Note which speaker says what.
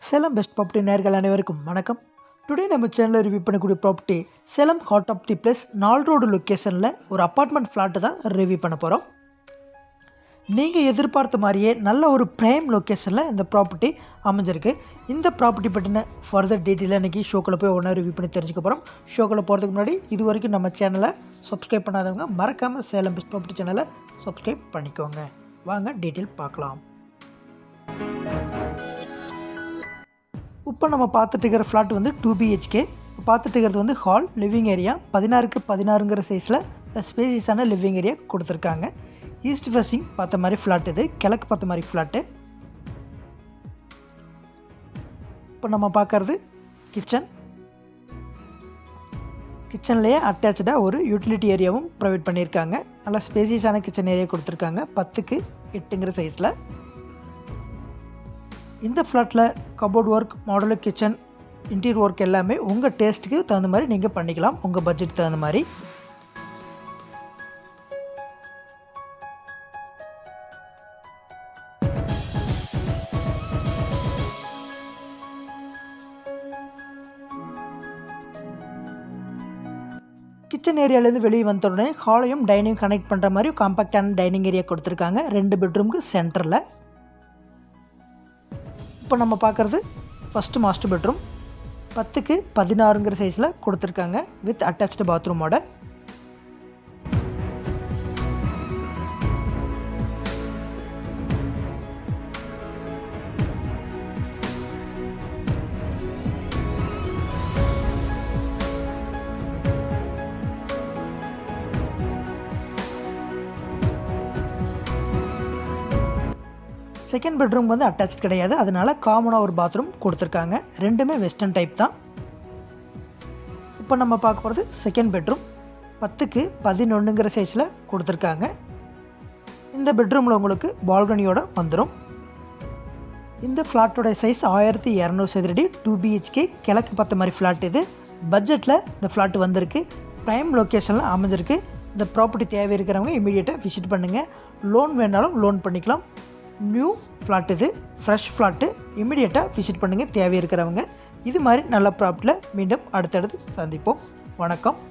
Speaker 1: Salem best property நேர்கள் அனைவருக்கும் வணக்கம் டுடே நம்ம சேனலில் ரிவ்யூ பண்ணக்கூடிய property Salem hot of the place நால் ரோடு லொக்கேஷனில் ஒரு அப்பார்ட்மெண்ட் ஃப்ளாட்டு தான் ரிவ்யூ பண்ண போகிறோம் நீங்கள் எதிர்பார்த்த மாதிரியே நல்ல ஒரு ப்ரைம் லொக்கேஷனில் இந்த ப்ராப்பர்ட்டி அமைஞ்சிருக்கு இந்த ப்ராப்பர்ட்டி பற்றின ஃபர்தர் டீட்டெயிலாக இன்றைக்கி ஷோக்கில் போய் ஒன்றா ரிவ்யூ பண்ணி தெரிஞ்சுக்க போகிறோம் ஷோக்கில் போகிறதுக்கு முன்னாடி இது வரைக்கும் நம்ம சேனலை சப்ஸ்கிரைப் பண்ணாதவங்க மறக்காமல் சேலம் பெஸ்ட் ப்ராப்பர்ட்டி சேனலை சப்ஸ்கிரைப் பண்ணிக்கோங்க வாங்க டீட்டெயில் பார்க்கலாம் இப்போ நம்ம பார்த்துட்டு இருக்கிற ஃப்ளாட் வந்து டூ பிஹெச்கே இப்போ பார்த்துட்டு இருக்கிறது வந்து ஹால் லிவிங் ஏரியா பதினாறுக்கு பதினாறுங்கிற சைஸில் ஸ்பேசியஸான லிவிங் ஏரியா கொடுத்துருக்காங்க ஈஸ்ட் ஃபேஸிங் பார்த்த மாதிரி ஃப்ளாட் இது கிழக்கு பார்த்த மாதிரி ஃப்ளாட்டு இப்போ நம்ம பார்க்குறது கிச்சன் கிச்சன்லேயே அட்டாச்சாக ஒரு யூட்டிலிட்டி ஏரியாவும் ப்ரொவைட் பண்ணியிருக்காங்க நல்லா ஸ்பேசியஸான கிச்சன் ஏரியா கொடுத்துருக்காங்க பத்துக்கு எட்டுங்கிற சைஸில் இந்த ஃப்ளாட்டில் cupboard work modular kitchen interior work எல்லாமே உங்கள் டேஸ்ட்டுக்கு தகுந்த மாதிரி நீங்கள் பண்ணிக்கலாம் உங்கள் பட்ஜெட் தகுந்த மாதிரி கிச்சன் ஏரியாலேருந்து வெளியே வந்த உடனே ஹாலையும் டைனிங் கனெக்ட் பண்ணுற மாதிரி காம்பாக்டான டைனிங் ஏரியா கொடுத்துருக்காங்க ரெண்டு பெட்ரூமுக்கு சென்டரில் இப்போ நம்ம பார்க்குறது ஃபஸ்ட்டு மாஸ்டர் பெட்ரூம் பத்துக்கு பதினாறுங்கிற சைஸில் கொடுத்துருக்காங்க வித் அட்டாச்டு பாத்ரூமோட செகண்ட் பெட்ரூம் வந்து அட்டாச் கிடையாது அதனால காமனாக ஒரு பாத்ரூம் கொடுத்துருக்காங்க ரெண்டுமே வெஸ்டர்ன் டைப் தான் இப்போ நம்ம பார்க்க போகிறது செகண்ட் பெட்ரூம் பத்துக்கு பதினொன்றுங்கிற சைஸில் கொடுத்துருக்காங்க இந்த பெட்ரூமில் உங்களுக்கு பால்கனியோட வந்துடும் இந்த ஃப்ளாட்டோட சைஸ் ஆயிரத்தி இரநூறு சதுரடி டூ பிஹெச்கே கிழக்கு பார்த்த மாதிரி ஃப்ளாட் இது பட்ஜெட்டில் இந்த ஃப்ளாட் வந்திருக்கு ப்ரைம் லொக்கேஷனில் அமைஞ்சிருக்கு இந்த ப்ராப்பர்ட்டி தேவை இருக்கிறவங்க இமீடியட்டாக விசிட் பண்ணுங்கள் லோன் வேணாலும் லோன் பண்ணிக்கலாம் நியூ ஃப்ளாட் இது ஃப்ரெஷ் ஃப்ளாட்டு இமிடியேட்டாக விசிட் பண்ணுங்கள் தேவை இருக்கிறவங்க இது மாதிரி நல்ல ப்ராப்பர்ட்டியில் மீண்டும் அடுத்தடுத்து சந்திப்போம் வணக்கம்